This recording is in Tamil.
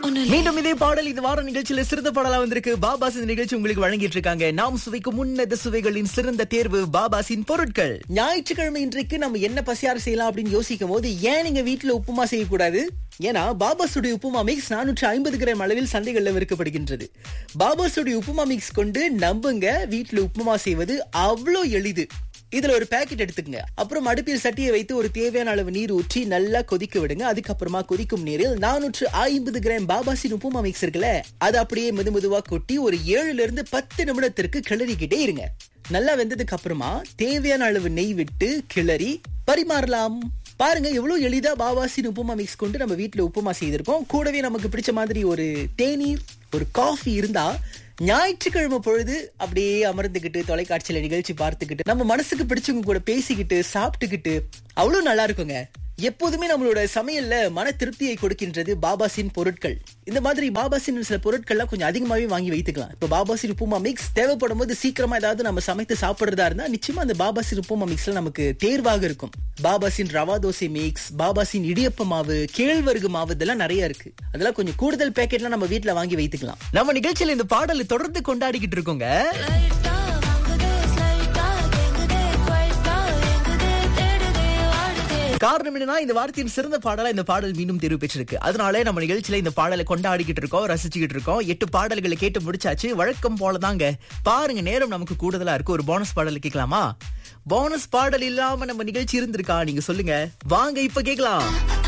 மீண்டும் இதே பாடல் இந்த வார நிகழ்ச்சியில சிறந்த பாடலா வந்திருக்கு பாபாஸ் இந்த நிகழ்ச்சி உங்களுக்கு வழங்கிட்டு இருக்காங்க நாம் சுவைக்கும் உன்னத சுவைகளின் சிறந்த தேர்வு பாபாசின் பொருட்கள் ஞாயிற்றுக்கிழமை இன்றைக்கு நம்ம என்ன பசியாறு செய்யலாம் அப்படின்னு யோசிக்கும் போது ஏன் நீங்க வீட்டுல உப்புமா செய்யக்கூடாது ஏன்னா பாபாசுடைய உப்புமா மிக்ஸ் நானூற்று ஐம்பது கிராம் அளவில் சந்தைகளில் விற்கப்படுகின்றது பாபாசுடைய உப்புமா மிக்ஸ் கொண்டு நம்புங்க வீட்டுல உப்புமா செய்வது அவ்வளோ எளிது இதுல ஒரு பாக்கெட் எடுத்துக்கங்க அப்புறம் அடுப்பில் சட்டியை வைத்து ஒரு தேவையான அளவு நீர் ஊற்றி நல்லா கொதிக்க விடுங்க அதுக்கப்புறமா கொதிக்கும் நீரில் நானூற்று ஐம்பது கிராம் பாபாசின் உப்புமா மிக்ஸ் இருக்குல்ல அது அப்படியே மெது மெதுவா கொட்டி ஒரு ஏழுல இருந்து பத்து நிமிடத்திற்கு கிளறிக்கிட்டே இருங்க நல்லா வெந்ததுக்கு அப்புறமா தேவையான அளவு நெய் விட்டு கிளறி பரிமாறலாம் பாருங்க எவ்வளவு எளிதா பாபாசின் உப்புமா மிக்ஸ் கொண்டு நம்ம வீட்டுல உப்புமா செய்திருக்கோம் கூடவே நமக்கு பிடிச்ச மாதிரி ஒரு தேநீர் ஒரு காஃபி இருந்தா ஞாயிற்றுக்கிழமை பொழுது அப்படியே அமர்ந்துகிட்டு தொலைக்காட்சியில நிகழ்ச்சி பார்த்துக்கிட்டு நம்ம மனசுக்கு பிடிச்சவங்க கூட பேசிக்கிட்டு சாப்பிட்டுக்கிட்டு அவ்வளவு நல்லா இருக்குங்க எப்போதுமே நம்மளோட சமையல்ல மன திருப்தியை கொடுக்கின்றது பாபாசின் பொருட்கள் இந்த மாதிரி பாபாசின் சில பொருட்கள்லாம் கொஞ்சம் அதிகமாவே வாங்கி வைத்துக்கலாம் இப்ப பாபாசின் உப்புமா மிக்ஸ் தேவைப்படும் போது சீக்கிரமா ஏதாவது நம்ம சமைத்து சாப்பிடுறதா இருந்தா நிச்சயமா அந்த பாபாசின் உப்புமா மிக்ஸ்ல நமக்கு தேர்வாக இருக்கும் பாபாசின் ரவா தோசை மிக்ஸ் பாபாசின் இடியப்ப மாவு கேழ்வரகு மாவு இதெல்லாம் நிறைய இருக்கு அதெல்லாம் கொஞ்சம் கூடுதல் பேக்கெட்லாம் நம்ம வீட்ல வாங்கி வைத்துக்கலாம் நம்ம நிகழ்ச்சியில இந்த பாடலை தொடர்ந்து கொண்டாடிக்கிட்டு இருக்கோங்க லைட்டா வாங்குதே ஸ்லைட்டா கேங்குதே குவைட்டா எங்குதே தேடுதே ஆடுதே காரணம் என்னன்னா இந்த வாரத்தின் சிறந்த பாடலா இந்த பாடல் மீண்டும் தேர்வு பெற்றிருக்கு அதனால நம்ம நிகழ்ச்சியில இந்த பாடலை கொண்டாடிக்கிட்டு இருக்கோம் ரசிச்சுக்கிட்டு இருக்கோம் எட்டு பாடல்களை கேட்டு முடிச்சாச்சு வழக்கம் போலதாங்க பாருங்க நேரம் நமக்கு கூடுதலா இருக்கு ஒரு போனஸ் பாடல் கேட்கலாமா போனஸ் பாடல் இல்லாம நம்ம நிகழ்ச்சி இருந்திருக்கா நீங்க சொல்லுங்க வாங்க இப்ப கேட்கலாம்